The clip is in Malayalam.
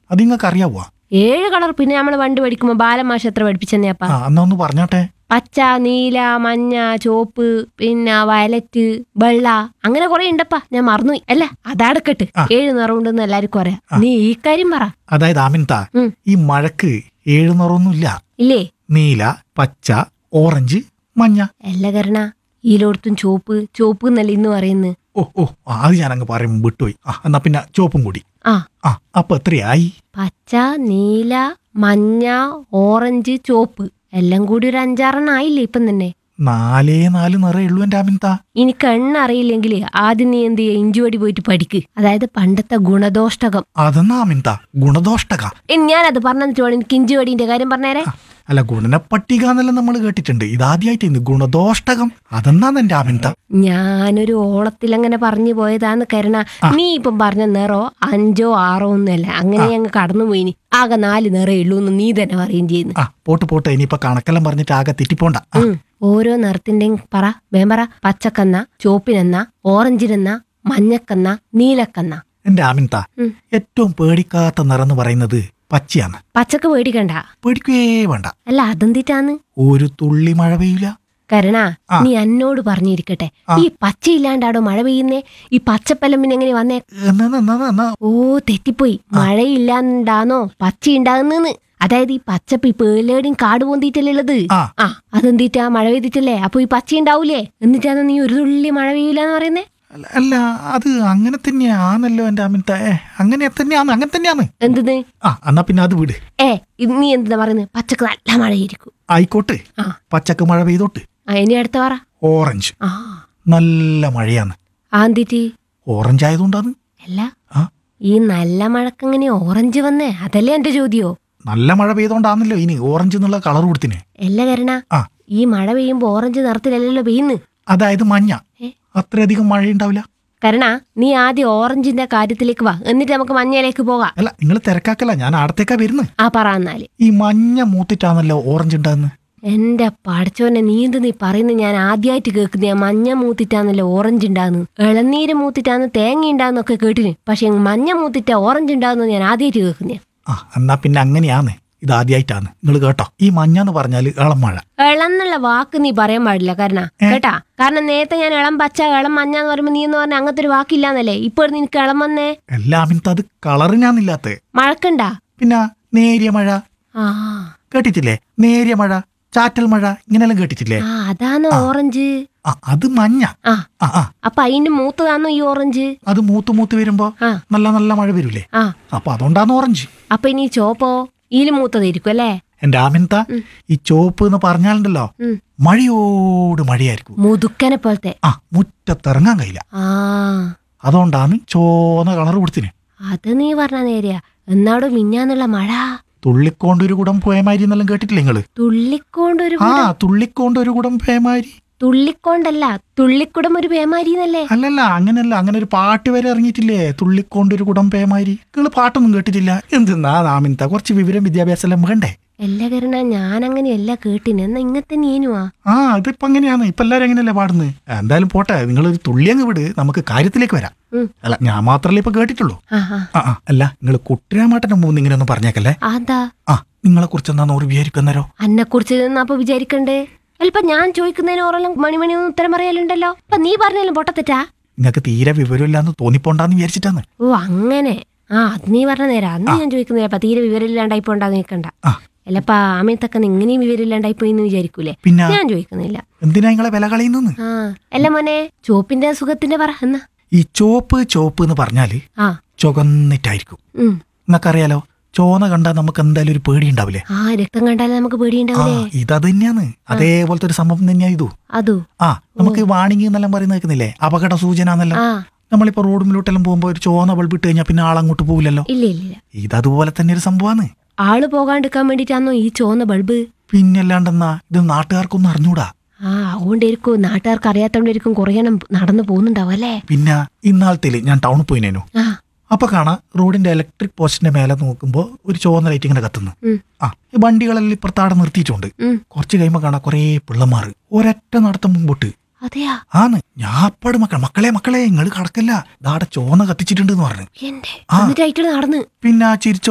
അത് നിങ്ങൾക്ക് അറിയാവോ ഏഴ് കളർ പിന്നെ നമ്മൾ വണ്ടി പഠിക്കുമ്പോ ബാലമാഷ എത്ര പഠിപ്പിച്ചെന്നേപ്പാ ആ എന്നാ ഒന്ന് പറഞ്ഞോട്ടെ പച്ച നീല മഞ്ഞ ചുവപ്പ് പിന്നെ വയലറ്റ് വെള്ള അങ്ങനെ കുറെ ഉണ്ടപ്പാ ഞാൻ മറന്നുപോയി അല്ല അതാടക്കട്ട് ആ. ഏഴ് നിറമുണ്ടെന്ന് എല്ലാവർക്കും അറിയാം നീ ഈ കാര്യം പറ അതായത് ആമിൻത ഉം. ഈ മഴക്ക് ഏഴ് നിറമൊന്നുമില്ല ഇല്ലേ നീല പച്ച ഓറഞ്ച് മഞ്ഞ അല്ല കരണ ഈലോടത്തും ചുവപ്പ് ചുവപ്പ് എന്നല്ല ഇന്ന് പറയുന്നത് ഓ ഓ ആ, അത് ഞാൻ അങ്ങ് പറയും വിട്ടുപോയി ആ എന്നാ പിന്നെ ചുവപ്പും കൂടി ആ ആ അപ്പൊ എത്രയായി പച്ച നീല മഞ്ഞ ഓറഞ്ച് ചുവപ്പ് എല്ലാം കൂടി ഒരു അഞ്ചാറെണ്ണം ആയില്ലേ ഇപ്പം തന്നെ നാലേ നാല് നിറയേ ഉള്ളൂ എന്റെ ആമിൻത എനിക്ക് എണ്ണറിയില്ലെങ്കിൽ ആദ്യം നീ എന്ത് ചെയ്യുക ഇഞ്ചുവടി പോയിട്ട് പഠിക്ക് അതായത് പണ്ടത്തെ ഗുണദോഷ്ടകം അതെന്നാ ആമിൻത ഗുണദോഷ്ടക ഇനി ഞാനത് പറഞ്ഞിട്ട് വേണം എനിക്ക് ഇഞ്ചുവടിന്റെ കാര്യം പറഞ്ഞേരെ ആ, അല്ല ഗുണന പട്ടിക എന്നെല്ലാം നമ്മൾ കേട്ടിട്ടുണ്ട് ഇതാദ്യമായിട്ട് ഇന്ന് ഗുണദോഷ്ടകം അതെന്നാന്ന് എന്റെ ആമിൻത ഞാനൊരു ഓളത്തിൽ അങ്ങനെ പറഞ്ഞു പോയതാന്ന് കരുണ നീ ഇപ്പം പറഞ്ഞ നിറോ അഞ്ചോ ആറോ ഒന്നുമല്ല അങ്ങനെ അങ്ങ് കടന്നു പോയിനി ആകെ നാല് നിറേ ഉള്ളൂ എന്ന് നീ തന്നെ പറയുകയും ചെയ്യുന്നു ആ പോട്ട് പോട്ട് ഇനിയിപ്പൊ കണക്കെല്ലാം പറഞ്ഞിട്ട് ആകെ തെറ്റിപ്പോണ്ട ആ, ഉം. ഓരോ നിറത്തിന്റെയും പറ വേം പറ പച്ചക്കന്ന ചുവപ്പിനെന്ന ഓറഞ്ചിനെന്ന മഞ്ഞക്കന്ന നീലക്കന്ന എന്റെ ആമിൻത ഉം. ഏറ്റവും പേടിക്കാത്ത നിറം എന്ന് പറയുന്നത് പച്ചയാണ് പച്ചക്ക് പേടിക്കണ്ട പേടിക്കേ വേണ്ട അല്ല അതെന്തിട്ടാന്ന് ഒരു തുള്ളി മഴ പെയ്യൂല കരുണ ആ. നീ എന്നോട് പറഞ്ഞിരിക്കട്ടെ ആ. ഈ പച്ചയില്ലാണ്ടാടോ മഴ പെയ്യുന്നേ ഈ പച്ചപ്പല്ലം പിന്നെ എങ്ങനെ വന്നേ എന്നാ എന്നാ എന്നാ ഓ തെറ്റിപ്പോയി മഴയില്ലാണ്ടാന്നോ പച്ച ഉണ്ടാകുന്നെന്ന് അതായത് ഈ പച്ചപ്പ് ഈ പേലേടിയും കാട് പൊന്തിയിട്ടല്ലേ ഉള്ളത് ആ ആ അതെന്തിട്ടാ മഴ പെയ്തിട്ടല്ലേ അപ്പൊ ഈ പച്ച ഉണ്ടാവൂലേ എന്നിട്ടാണ് നീ ഒരു തുള്ളി മഴ പെയ്യൂലെന്ന് പറയുന്നേ അല്ല, അല്ല അത് അങ്ങനെ തന്നെയാണല്ലോ എന്റെ അമിത ഏ അങ്ങനെ തന്നെയാന്ന് അങ്ങനെ തന്നെയാന്ന് എന്തെന്ന് ആ എന്നാ പിന്നെ അത് വിട് ഏ ഇത് നീ എന്താ പറയുന്നത് പച്ചക്ക് നല്ല മഴയായിരിക്കും ആയിക്കോട്ടെ ആ പച്ചക്ക് മഴ പെയ്തോട്ട് ആ ഇനി അടുത്ത പറ ഓറഞ്ച് ആ നല്ല മഴയാന്ന് ആ എന്തിട്ട് ഓറഞ്ച് ആയതുകൊണ്ടാണ് അല്ല ആ ഈ നല്ല മഴക്കെങ്ങനെ ഓറഞ്ച് വന്നേ അതല്ലേ എന്റെ ചോദ്യോ നല്ല മഴ പെയ്തോണ്ടാന്നല്ലോ ഇനി ഓറഞ്ച് എന്നുള്ള കളർ കൊടുത്തിനെ എല്ലാ കരണ ആ ഈ മഴ പെയ്യുമ്പോ ഓറഞ്ച് നിറത്തിലല്ലല്ലോ പെയ്യുന്നു അതായത് മഞ്ഞ ഏ? അത്രയധികം മഴയുണ്ടാവില്ല കരണ നീ ആദ്യം ഓറഞ്ചിന്റെ കാര്യത്തിലേക്ക് വാ എന്നിട്ട് നമുക്ക് മഞ്ഞയിലേക്ക് പോകാം അല്ല നിങ്ങൾ തിരക്കാക്കല്ല ഞാൻ ആടത്തേക്കാ വരുന്നത് ആ പറ എന്നാല് ഈ മഞ്ഞ മൂത്തിട്ടാണല്ലോ ഓറഞ്ച് ഉണ്ടാകുന്നത് എന്റെ പഠിച്ചോനെ നീ എന്ത് നീ പറയുന്നത് ഞാൻ ആദ്യമായിട്ട് കേൾക്കുന്ന മഞ്ഞ മൂത്തിട്ടാന്നല്ലോ ഓറഞ്ച് ഉണ്ടാകുന്നു ഇളനീര് മൂത്തിട്ടാന്ന് തേങ്ങ ഉണ്ടാകുന്നൊക്കെ കേട്ടിന് പക്ഷെ മഞ്ഞ മൂത്തിട്ടാ ഓറഞ്ച് ഉണ്ടാകുന്നത് ഞാൻ ആദ്യമായിട്ട് കേൾക്കുന്ന ആ എന്നാ പിന്നെ അങ്ങനെയാന്ന് ഇത് ആദ്യമായിട്ടാണ് നിങ്ങൾ കേട്ടോ ഈ മഞ്ഞ എന്ന് പറഞ്ഞാൽ ഇളം മഴ ഇളന്നുള്ള വാക്ക് നീ പറയാൻ പാടില്ല കാരണം കേട്ടാ കാരണം നേരത്തെ ഞാൻ ഇളം പച്ച ഇളം മഞ്ഞ എന്ന് പറയുമ്പോ നീ എന്ന് പറഞ്ഞ അങ്ങനത്തെ ഒരു വാക്കില്ലാന്നല്ലേ ഇപ്പോൾ നിനക്ക് ഇളം വന്നേ എല്ലാം അത് കളറിനാന്നില്ലാത്ത മഴക്കണ്ടാ പിന്നെ നേരിയ മഴ ആ കേട്ടിട്ടില്ലേ നേരിയ മഴ ചാറ്റൽ മഴ ഇങ്ങനെല്ലാം കേട്ടിട്ടില്ലേ ആ അതാണ് ഓറഞ്ച് ആ അത് മഞ്ഞ ആ ആ ആ അപ്പൊ അതിന്റെ മൂത്തതാണോ ഈ ഓറഞ്ച് അത് മൂത്ത് മൂത്ത് വരുമ്പോ ആ നല്ല നല്ല മഴ വരൂലേ ആ അപ്പൊ അതുകൊണ്ടാണ് ഓറഞ്ച് അപ്പൊ ഇനി ചോപ്പോ ഇതിൽ മൂത്തതായിരിക്കും അല്ലേ എന്റെ ആമിൻത ഈ ചോപ്പ് എന്ന് പറഞ്ഞാലുണ്ടല്ലോ ഉം. മഴയോട് മഴയായിരിക്കും മുതുക്കനെ പോലത്തെ ആ മുറ്റത്തിറങ്ങാൻ കഴിയില്ല ആ അതുകൊണ്ടാണ് ചോന്ന കളർ കൊടുത്തിന് അത് നീ പറഞ്ഞ നേരെയാ എന്നാടോ മിഞ്ഞാന്നുള്ള മഴ തുള്ളിക്കോണ്ട് ഒരു കുടം പോയമാരി എന്നെല്ലാം കേട്ടിട്ടില്ലേ നിങ്ങള് തുള്ളിക്കൊണ്ടൊരു ആ തുള്ളിക്കോണ്ട് ഒരു കുടം പേമാരി തുള്ളിക്കൊണ്ടല്ല തുള്ളിക്കുടം ഒരു പേമാരിന്നല്ലേ അല്ലല്ല അങ്ങനല്ല അങ്ങനെ ഒരു പാട്ട് വരെ ഇറങ്ങിയിട്ടില്ലേ തുള്ളിക്കൊണ്ട് ഒരു കുടം പേമാരി നിങ്ങൾ പാട്ടൊന്നും കേട്ടിട്ടില്ല എന്തെന്നാ നാമിൻത കുറച്ച് വിവരം വിദ്യാഭ്യാസം എല്ലാം വേണ്ടേ എല്ലാ കാരണം ഞാൻ അങ്ങനെയല്ല കേട്ടിന് എന്നാ ഇങ്ങനത്തെ നീനുവാ ആ ഇതിപ്പോ അങ്ങനെയാണ് ഇപ്പൊ എല്ലാരും അങ്ങനെയല്ലേ പാടുന്നത് എന്തായാലും പോട്ടെ നിങ്ങൾ ഒരു തുള്ളി അങ്ങ് വിട് നമുക്ക് കാര്യത്തിലേക്ക് വരാം ഉം. അല്ല ഞാൻ മാത്രല്ലേ ഇപ്പൊ കേട്ടിട്ടുള്ളൂ ആ ആ ആ ആ അല്ല നിങ്ങൾ കുട്ടിരാമാട്ടന്റെ മുമ്പ് ഇങ്ങനെ ഒന്നും പറഞ്ഞേക്കല്ലേ അതാ ആ നിങ്ങളെ കുറിച്ച് എന്താ ഓർ വിചാരിക്കുന്നേരോ അന്നെ കുറിച്ച് അപ്പൊ വിചാരിക്കണ്ടേ അല്ലിപ്പൊ ഞാൻ ചോദിക്കുന്നതിന് ഓറെല്ലാം മണിമണി ഒന്നും ഉത്തരം പറയാലുണ്ടല്ലോ അപ്പൊ നീ പറഞ്ഞാലും പൊട്ടത്തെറ്റാ നിങ്ങൾക്ക് തീരെ വിവരമില്ലാന്ന് തോന്നിപ്പോണ്ടാന്ന് വിചാരിച്ചിട്ടാന്ന് ഓ അങ്ങനെ ആ അത് നീ പറഞ്ഞ നേരാ അന്ന് ഞാൻ ചോദിക്കുന്നില്ല അപ്പൊ തീരെ വിവരമില്ലാണ്ടായിപ്പോ ഉണ്ടാകും നിൽക്കണ്ട ആ അല്ലപ്പാ അമ്മയത്തൊക്കെ ഇങ്ങനെയും വിവരമില്ലാണ്ടായിപ്പോയി എന്ന് വിചാരിക്കൂലേ പിന്നെ ഞാൻ ചോദിക്കുന്നില്ല എന്തിനാ നിങ്ങളെ വില കളയുന്നെന്ന് ആ അല്ല മോനെ ചോപ്പിന്റെ സുഖത്തിന്റെ പറ എന്നാ ഈ ചോപ്പ് ചോപ്പ് എന്ന് പറഞ്ഞാല് ആ ചുവന്നിട്ടായിരിക്കും ഉം നിങ്ങൾക്കറിയാലോ ചോന കണ്ടാൽ നമുക്ക് എന്തായാലും ഒരു പേടി ഉണ്ടാവില്ലേ ആ രക്തം കണ്ടാലേ നമുക്ക് ആ പേടിയുണ്ടാവില്ലേ ഇതത് തന്നെയാണ് അതേപോലത്തെ ഒരു സംഭവം തന്നെയാ ഇതു അതോ ആ നമുക്ക് വാണിംഗ് എന്നെല്ലാം പറയുന്ന കേൾക്കുന്നില്ലേ അപകട സൂചന എന്നെല്ലാം ആ നമ്മളിപ്പോ റോഡിലോട്ടെല്ലാം പോകുമ്പോ ഒരു ചോന്ന ബൾബ് ഇട്ട് കഴിഞ്ഞാൽ പിന്നെ ആളങ്ങോട്ട് പോവില്ലല്ലോ ഇല്ല ഇല്ല ഇല്ല ഇതതുപോലെ തന്നെ ഒരു സംഭവമാണ് ആള് പോകാണ്ടിരിക്കാൻ വേണ്ടിട്ടാന്നോ ഈ ചോന്ന ബൾബ് പിന്നല്ലാണ്ടെന്നാ ഇത് നാട്ടുകാർക്കൊന്നും അറിഞ്ഞൂടാ ആ അതുകൊണ്ടിരിക്കും നാട്ടുകാർക്ക് അറിയാത്തോണ്ടിരിക്കും കുറേ എണ്ണം നടന്നു പോകുന്നുണ്ടാവും അല്ലേ പിന്നെ ഇന്നാളത്തേല് ഞാൻ ടൗണിൽ പോയിനേനു ആ അപ്പൊ കാണാ റോഡിന്റെ ഇലക്ട്രിക് പോസ്റ്റിന്റെ മേലെ നോക്കുമ്പോ ഒരു ചുവന്ന ലൈറ്റ് ഇങ്ങനെ കത്തുന്നു ഉം, ആ ഈ വണ്ടികളെല്ലാം ഇപ്പുറത്താടെ നിർത്തിയിട്ടുണ്ട് ഉം. കുറച്ച് കഴിയുമ്പോ കാണാ കുറേ പിള്ളമാർ ഒരൊറ്റ നടത്തം മുമ്പോട്ട് അതെയാ ആന്ന് ഞാൻ അപ്പാട് മക്കൾ മക്കളെ മക്കളെ നിങ്ങൾ കടക്കല്ല ദാടെ ചോന്ന കത്തിച്ചിട്ടുണ്ടെന്ന് പറഞ്ഞു എന്റെ ആ. എന്നിട്ട് അയക്കട് നടന്ന് പിന്നെ ആ ചിരിച്ചോ